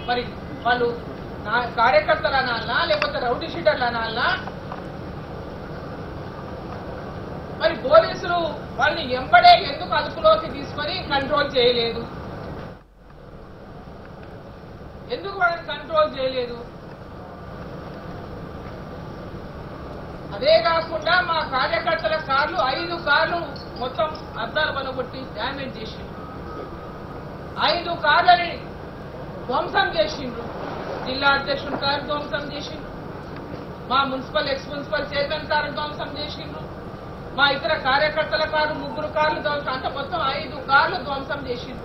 మరి వాళ్ళు నా కార్యకర్తలు అనాలనా లేకపోతే రౌడీ షీటర్లు అనాలనా మరి పోలీసులు వాళ్ళని ఎంబడే ఎందుకు అదుపులోకి తీసుకొని కంట్రోల్ చేయలేదు ఎందుకు వాళ్ళని కంట్రోల్ చేయలేదు అదే కాకుండా మా కార్యకర్తల కార్లు ఐదు కార్లు మొత్తం అద్దాలు పనగొట్టి డ్యామేజ్ చేసిండ్రు ఐదు కార్లని ధ్వంసం చేసిండ్రు జిల్లా అధ్యక్షుడు కారు ధ్వంసం చేసిండ్రు మా municipal ex municipal chairman car ధ్వంసం చేసిండ్రు మా ఇతర కార్యకర్తల కారు ముగ్గురు కార్లు ధ్వంసం అంటే మొత్తం ఐదు కార్లు ధ్వంసం చేసిండ్రు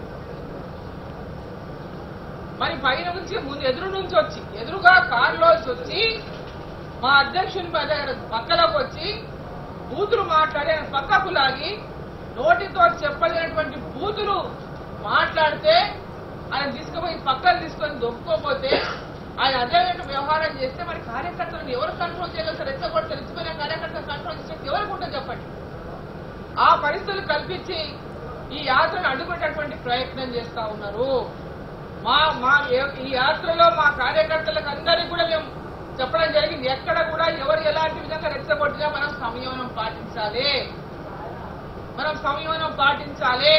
మరి పైన నుంచి ముందు ఎదురు నుంచి వచ్చి ఎదురుగా కారులో వచ్చి మా అధ్యక్షుని పై దగ్గర పక్కలోకి వచ్చి బూతులు మాట్లాడి ఆయన పక్కకు లాగి నోటితో చెప్పలేనటువంటి బూతులు మాట్లాడితే ఆయన తీసుకుపోయి పక్కన తీసుకొని దొక్కుకోపోతే ఆయన అదే వ్యవహారం చేస్తే మరి కార్యకర్తలను ఎవరు కంట్రోల్ చేయగలుగుతారు రెచ్చగొట్టి రెచ్చిపోయిన కార్యకర్తలు కంట్రోల్ చేస్తే ఎవరికి ఉంటుంది చెప్పండి ఆ పరిస్థితులు కల్పించి ఈ యాత్రను అడ్డుకునేటటువంటి ప్రయత్నం చేస్తా ఉన్నారు మా మా ఏ- ఈ యాత్రలో మా కార్యకర్తలకు అందరికీ కూడా మేము చెప్పడం జరిగింది ఎక్కడ కూడా ఎవరు ఎలాంటి విధంగా రెచ్చగొట్టినా మనం సంయమనం పాటించాలి మనం సంయమనం పాటించాలి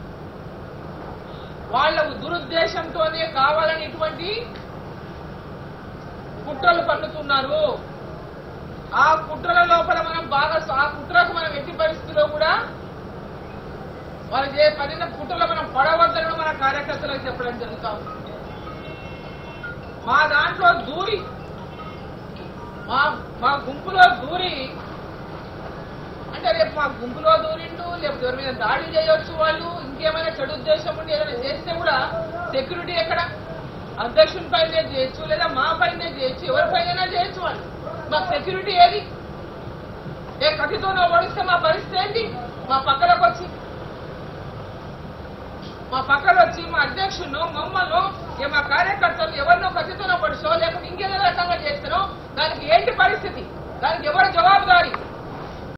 వాళ్ళ దురుద్దేశంతోనే కావాలని ఇటువంటి కుట్రలు పన్నుతున్నారు ఆ కుట్రల లోపల మనం బాగా ఆ కుట్రకు మనం ఎట్టి పరిస్థితిలో కూడా వాళ్ళు చే పడిన కుట్రలో మనం పడవద్దని మన కార్యకర్తలకు చెప్పడం జరుగుతా ఉంది మా దాంట్లో దూరి మా మా గుంపులో దూరి అంటే రేపు మా గుంపులో దూరిండు లేకపోతే ఎవరి మీద దాడి చేయొచ్చు వాళ్ళు ఇంకేమైనా చెడు ఉద్దేశం ఉండి ఏదైనా చేస్తే కూడా సెక్యూరిటీ ఎక్కడ అధ్యక్షుని పైనే చేయొచ్చు లేదా మా పైనే చేయొచ్చు ఎవరి పైన చేయొచ్చు వాళ్ళు మాకు సెక్యూరిటీ ఏది ఏ కత్తితోనో ఓడిస్తే మా పరిస్థితి ఏంటి మా పక్కలకు వచ్చి మా పక్కన వచ్చి మా అధ్యక్షుడు మమ్మల్ని ఏ మా కార్యకర్తలు ఎవరినో కత్తితోనో పడుసో లేకపోతే ఇంకేదో రకంగా చేస్తారో దానికి ఏంటి పరిస్థితి దానికి ఎవరు జవాబుదారి